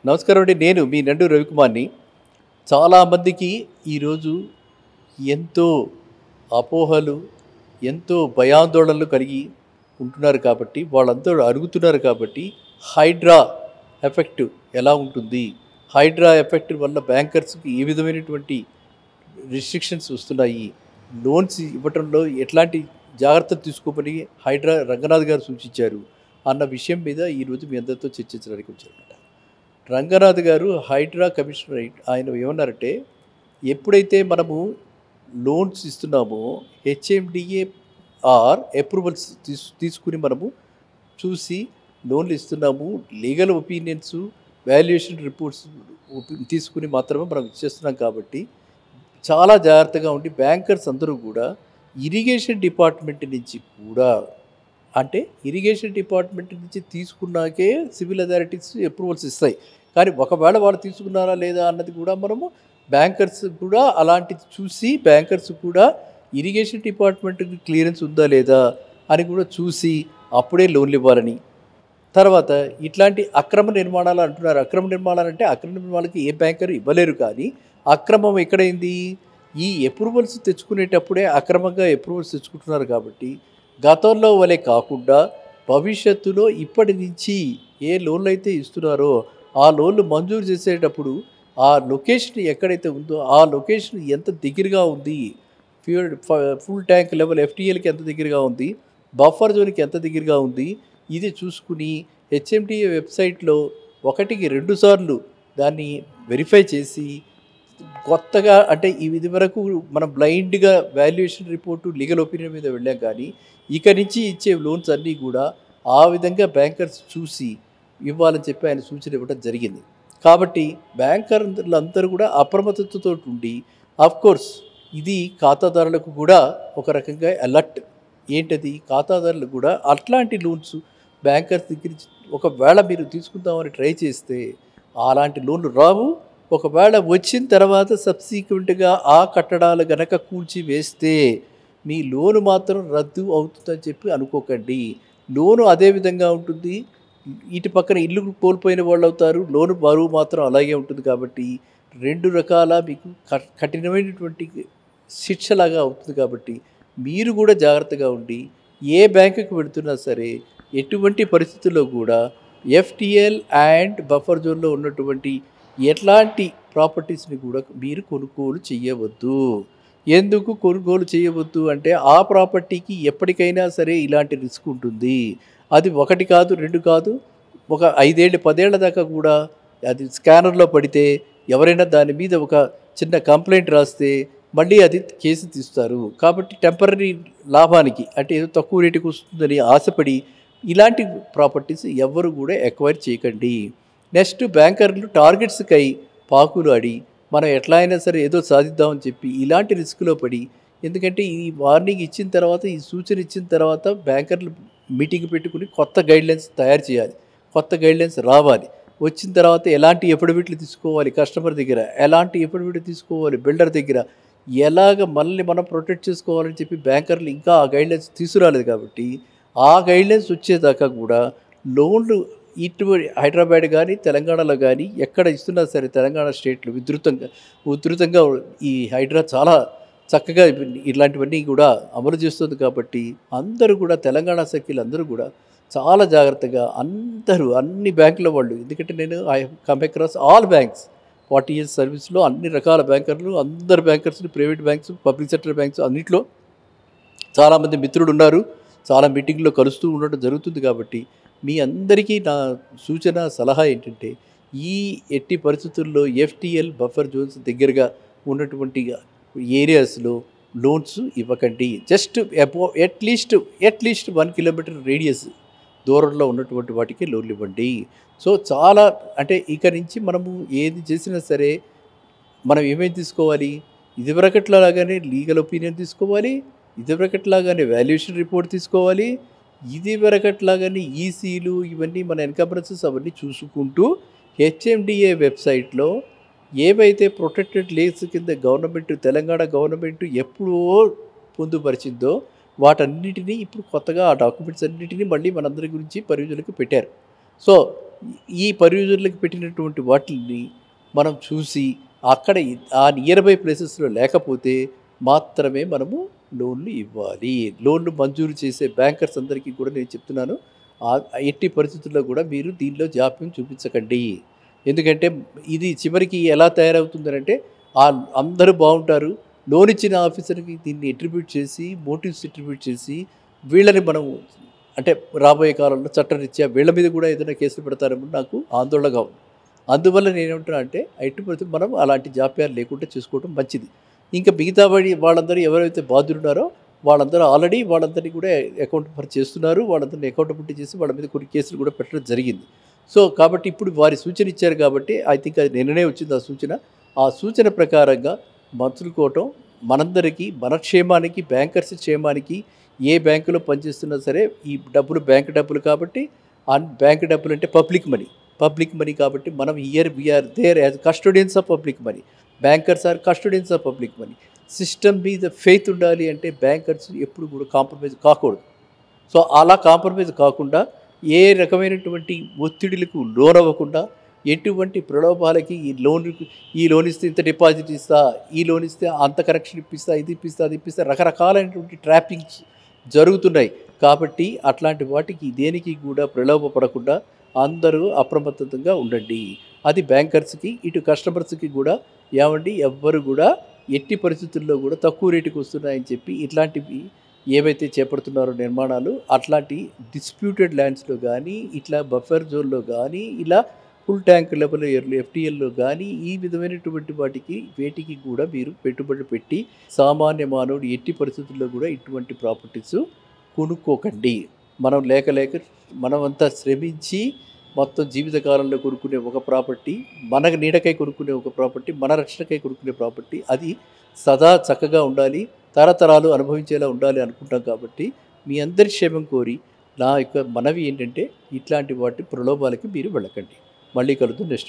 నమస్కారం అండి నేను మీ నండు రవికుమార్ని చాలామందికి ఈరోజు ఎంతో అపోహలు ఎంతో భయాందోళనలు కలిగి ఉంటున్నారు కాబట్టి వాళ్ళందరూ అడుగుతున్నారు కాబట్టి హైడ్రా ఎఫెక్ట్ ఎలా ఉంటుంది హైడ్రా ఎఫెక్ట్ వల్ల బ్యాంకర్స్కి ఏ విధమైనటువంటి రిస్ట్రిక్షన్స్ వస్తున్నాయి లోన్స్ ఇవ్వటంలో ఎట్లాంటి జాగ్రత్తలు తీసుకోమని హైడ్రా రంగనాథ్ గారు సూచించారు అన్న విషయం మీద ఈరోజు మీ అందరితో చర్చించడానికి వచ్చారన్నమాట రంగనాథ్ గారు హైడ్రా కమిషనర్ అయి- ఆయన ఏమన్నారంటే ఎప్పుడైతే మనము లోన్స్ ఇస్తున్నామో హెచ్ఎండిఏ ఆర్ అప్రూవల్స్ తీసు తీసుకుని మనము చూసి లోన్లు ఇస్తున్నాము లీగల్ ఒపీనియన్స్ వాల్యుయేషన్ రిపోర్ట్స్ తీసుకుని మాత్రమే మనం ఇచ్చేస్తున్నాం కాబట్టి చాలా జాగ్రత్తగా ఉండి బ్యాంకర్స్ అందరూ కూడా ఇరిగేషన్ డిపార్ట్మెంట్ నుంచి కూడా అంటే ఇరిగేషన్ డిపార్ట్మెంట్ నుంచి తీసుకున్నాకే సివిల్ అథారిటీస్ అప్రూవల్స్ ఇస్తాయి కానీ ఒకవేళ వాళ్ళు తీసుకున్నారా లేదా అన్నది కూడా మనము బ్యాంకర్స్ కూడా అలాంటిది చూసి బ్యాంకర్స్ కూడా ఇరిగేషన్ డిపార్ట్మెంట్కి క్లియరెన్స్ ఉందా లేదా అని కూడా చూసి అప్పుడే లోన్లు ఇవ్వాలని తర్వాత ఇట్లాంటి అక్రమ నిర్మాణాలు అంటున్నారు అక్రమ నిర్మాణాలు అంటే అక్రమ నిర్మాణాలకి ఏ బ్యాంకర్ ఇవ్వలేరు కానీ అక్రమం ఎక్కడైంది ఈ అప్రూవల్స్ తెచ్చుకునేటప్పుడే అక్రమంగా అప్రూవల్స్ తెచ్చుకుంటున్నారు కాబట్టి గతంలో వలె కాకుండా భవిష్యత్తులో ఇప్పటి నుంచి ఏ లోన్లు అయితే ఇస్తున్నారో ఆ లోన్లు మంజూరు చేసేటప్పుడు ఆ లొకేషన్ ఎక్కడైతే ఉందో ఆ లొకేషన్ ఎంత దగ్గరగా ఉంది ఫ్యూల్ ఫుల్ ట్యాంక్ లెవెల్ ఎఫ్టీఎల్కి ఎంత దగ్గరగా ఉంది బఫర్ జోన్కి ఎంత దగ్గరగా ఉంది ఇది చూసుకుని హెచ్ఎండిఏ వెబ్సైట్లో ఒకటికి రెండు సార్లు దాన్ని వెరిఫై చేసి కొత్తగా అంటే ఇది వరకు మనం బ్లైండ్గా వాల్యుయేషన్ రిపోర్టు లీగల్ ఒపీనియన్ మీద వెళ్ళాం కానీ ఇక నుంచి ఇచ్చే లోన్స్ అన్నీ కూడా ఆ విధంగా బ్యాంకర్స్ చూసి ఇవ్వాలని చెప్పి ఆయన సూచన ఇవ్వడం జరిగింది కాబట్టి బ్యాంకర్లందరూ కూడా అప్రమత్తతతో ఉండి కోర్స్ ఇది ఖాతాదారులకు కూడా ఒక రకంగా అలర్ట్ ఏంటది ఖాతాదారులు కూడా అట్లాంటి లోన్స్ బ్యాంకర్స్ దగ్గర నుంచి ఒకవేళ మీరు తీసుకుందామని ట్రై చేస్తే అలాంటి లోన్లు రావు ఒకవేళ వచ్చిన తర్వాత సబ్సీక్వెంట్గా ఆ కట్టడాలు గనక కూల్చి వేస్తే మీ లోను మాత్రం రద్దు అవుతుందని చెప్పి అనుకోకండి లోను అదే విధంగా ఉంటుంది ఇటు పక్కన ఇల్లు కోల్పోయిన వాళ్ళు అవుతారు లోను బరువు మాత్రం అలాగే ఉంటుంది కాబట్టి రెండు రకాల మీకు క- కఠినమైనటువంటి శిక్షలాగా అవుతుంది కాబట్టి మీరు కూడా జాగ్రత్తగా ఉండి ఏ బ్యాంకుకి వెళుతున్నా సరే ఎటువంటి పరిస్థితుల్లో కూడా ఎఫ్టిఎల్ అండ్ బఫర్ జోన్లో ఉన్నటువంటి ఎట్లాంటి ప్రాపర్టీస్ని కూడా మీరు కొనుగోలు చేయవద్దు ఎందుకు కొనుగోలు చేయవద్దు అంటే ఆ ప్రాపర్టీకి ఎప్పటికైనా సరే ఇలాంటి రిస్క్ ఉంటుంది అది ఒకటి కాదు రెండు కాదు ఒక ఐదేళ్ళు పదేళ్ల దాకా కూడా అది స్కానర్లో పడితే ఎవరైనా దాని మీద ఒక చిన్న కంప్లైంట్ రాస్తే మళ్ళీ అది కేసు తీస్తారు కాబట్టి టెంపరీ లాభానికి అంటే ఏదో తక్కువ రేటుకి వస్తుందని ఆశపడి ఇలాంటి ప్రాపర్టీస్ ఎవ్వరు కూడా ఎక్వైర్ చేయకండి నెక్స్ట్ బ్యాంకర్లు టార్గెట్స్కై పాకులు ఆడి మనం ఎట్లా అయినా సరే ఏదో సాధిద్దామని చెప్పి ఇలాంటి రిస్క్లో పడి ఎందుకంటే ఈ వార్నింగ్ ఇచ్చిన తర్వాత ఈ సూచన ఇచ్చిన తర్వాత బ్యాంకర్లు మీటింగ్ పెట్టుకుని కొత్త గైడ్లైన్స్ తయారు చేయాలి కొత్త గైడ్లైన్స్ రావాలి వచ్చిన తర్వాత ఎలాంటి ఎఫిడవిట్లు తీసుకోవాలి కస్టమర్ దగ్గర ఎలాంటి ఎఫిడవిట్ తీసుకోవాలి బిల్డర్ దగ్గర ఎలాగ మనల్ని మనం ప్రొటెక్ట్ చేసుకోవాలని చెప్పి బ్యాంకర్లు ఇంకా ఆ గైడ్లైన్స్ తీసుకురాలేదు కాబట్టి ఆ గైడ్లైన్స్ వచ్చేదాకా కూడా లోన్లు ఇటువంటి హైదరాబాద్ కానీ తెలంగాణలో కానీ ఎక్కడ ఇస్తున్నా సరే తెలంగాణ స్టేట్లు విస్తృతంగా ఉధృతంగా ఈ హైడ్రా చాలా చక్కగా ఇలాంటివన్నీ కూడా అమలు చేస్తుంది కాబట్టి అందరూ కూడా తెలంగాణ సఖీలు అందరూ కూడా చాలా జాగ్రత్తగా అందరూ అన్ని బ్యాంకుల వాళ్ళు ఎందుకంటే నేను I come across all banks forty years సర్వీస్లో అన్ని రకాల బ్యాంకర్లు అందరు బ్యాంకర్స్ని private banks public sector banks అన్నిట్లో చాలామంది మిత్రులు ఉన్నారు చాలా మీటింగ్లో కలుస్తూ ఉండడం జరుగుతుంది కాబట్టి మీ అందరికీ నా సూచన సలహా ఏంటంటే ఈ ఎట్టి పరిస్థితుల్లో ఎఫ్టిఎల్ బఫర్ జోన్స్ దగ్గరగా ఉన్నటువంటి ఏరియాస్లో లోన్స్ ఇవ్వకండి జస్ట్ అబో at least at least one kilometre radius దూరంలో ఉన్నటువంటి వాటికి లోన్లు ఇవ్వండి సో చాలా అంటే ఇక నుంచి మనము ఏది చేసినా సరే మనం ఏమేమి తీసుకోవాలి ఇదివరకట్లాగానే లీగల్ ఒపీనియన్ తీసుకోవాలి ఇదివరకట్లాగానే వాల్యుయేషన్ రిపోర్ట్ తీసుకోవాలి ఇదివరకట్లాగానే ఈసీలు ఇవన్నీ మన ఎన్కంబరెన్సెస్ అవన్నీ చూసుకుంటూ హెచ్ఎండిఏ వెబ్సైట్లో ఏవైతే ప్రొటెక్టెడ్ లేక్స్ కింద గవర్నమెంట్ తెలంగాణ గవర్నమెంట్ ఎప్పుడో పొందుపరిచిందో వాటన్నిటినీ ఇప్పుడు కొత్తగా ఆ డాక్యుమెంట్స్ అన్నిటినీ మళ్ళీ మనందరి గురించి పరియోజనకు పెట్టారు సో ఈ పరియూజర్లకు పెట్టినటువంటి వాటిని మనం చూసి అక్కడ ఆ నియర్ బై ప్లేసెస్లో లేకపోతే మాత్రమే మనము లోన్లు ఇవ్వాలి లోన్లు మంజూరు చేసే బ్యాంకర్స్ అందరికీ కూడా నేను చెప్తున్నాను ఆ- ఎట్టి పరిస్థితుల్లో కూడా మీరు దీనిలో జాప్యం చూపించకండి ఎందుకంటే ఇది చివరికి ఎలా తయారవుతుందంటే ఆ అందరూ బాగుంటారు లోన్ ఇచ్చిన ఆఫీసర్కి దీన్ని అట్రిబ్యూట్ చేసి మోటివ్స్ అట్రిబ్యూట్ చేసి వీళ్ళని మనం అంటే రాబోయే కాలంలో చట్టరీత్యా వీళ్ళ మీద కూడా ఏదైనా కేసులు పెడతారేమో నాకు ఆందోళనగా ఉంది అందువల్ల నేనేమంటున్నా అంటే ఎట్టి పరిస్థితి మనం అలాంటి జాప్యాలు లేకుండా చూసుకోవడం మంచిది ఇంకా మిగతా వాడి వాళ్ళందరూ ఎవరైతే బాధ్యులున్నారో వాళ్ళందరూ ఆల్రెడీ వాళ్ళందరినీ కూడా అకౌంట్ ఫర్ చేస్తున్నారు వాళ్ళందరినీ అకౌంటబిలిటీ చేసి వాళ్ళ మీద కొన్ని కేసులు కూడా పెట్టడం జరిగింది సో కాబట్టి ఇప్పుడు వారి సూచన ఇచ్చారు కాబట్టి ఐ థింక్ అది నిన్ననే వచ్చింది ఆ సూచన ఆ సూచన ప్రకారంగా మసులుకోవటం మనందరికీ మన క్షేమానికి బ్యాంకర్స్ క్షేమానికి ఏ బ్యాంకులో పనిచేస్తున్నా సరే ఈ డబ్బులు బ్యాంక్ డబ్బులు కాబట్టి ఆ బ్యాంక్ డబ్బులు అంటే పబ్లిక్ మనీ పబ్లిక్ మనీ కాబట్టి మనం here we are there as custodians of public money bankers are custodians of public money system మీద ఫెయిత్ ఉండాలి అంటే బ్యాంకర్స్ ఎప్పుడు కూడా కాంప్రమైజ్ కాకూడదు సో అలా కాంప్రమైజ్ కాకుండా ఏ రకమైనటువంటి ఒత్తిడిలకు లోనవ్వకుండా ఎటువంటి ప్రలోభాలకి ఈ లోన్ ఈ లోన్ ఇస్తే ఇంత డిపాజిట్ ఇస్తా ఈ లోన్ ఇస్తే అంత కరెక్షన్ ఇప్పిస్తా ఇది ఇప్పిస్తా అది ఇప్పిస్తా రకరకాలైనటువంటి ట్రాపింగ్స్ జరుగుతున్నాయి కాబట్టి అట్లాంటి వాటికి దేనికి కూడా ప్రలోభపడకుండా అందరూ అప్రమత్తంగా ఉండండి అది బ్యాంకర్స్కి ఇటు కస్టమర్స్కి కూడా ఏమండి ఎవ్వరు కూడా ఎట్టి పరిస్థితుల్లో కూడా తక్కువ రేటుకి వస్తున్నాయని చెప్పి ఇట్లాంటివి ఏవైతే చేపడుతున్నారో నిర్మాణాలు అట్లాంటి డిస్ప్యూటెడ్ ల్యాండ్స్లో కానీ ఇట్లా బఫర్ జోన్లో కానీ ఇలా ఫుల్ ట్యాంక్ లెవెల్ ఎఫ్టీఎల్లో కానీ ఈ విధమైనటువంటి వాటికి వేటికి కూడా మీరు పెట్టుబడి పెట్టి సామాన్య మానవుడు ఎట్టి పరిస్థితుల్లో కూడా ఇటువంటి ప్రాపర్టీస్ కొనుక్కోకండి మనం లేక లేక మనమంతా శ్రమించి మొత్తం జీవితకాలంలో కొనుక్కునే ఒక ప్రాపర్టీ మన నీడకై కొనుక్కునే ఒక ప్రాపర్టీ మన రక్షణకై కొనుక్కునే ప్రాపర్టీ అది సదా చక్కగా ఉండాలి తరతరాలు అనుభవించేలా ఉండాలి అనుకుంటాం కాబట్టి మీ అందరి క్షేమం కోరి నా యొక్క మనవి ఏంటంటే ఇట్లాంటి వాటి ప్రలోభాలకి మీరు వెళ్ళకండి మళ్ళీ కలుద్దాం నెక్స్ట్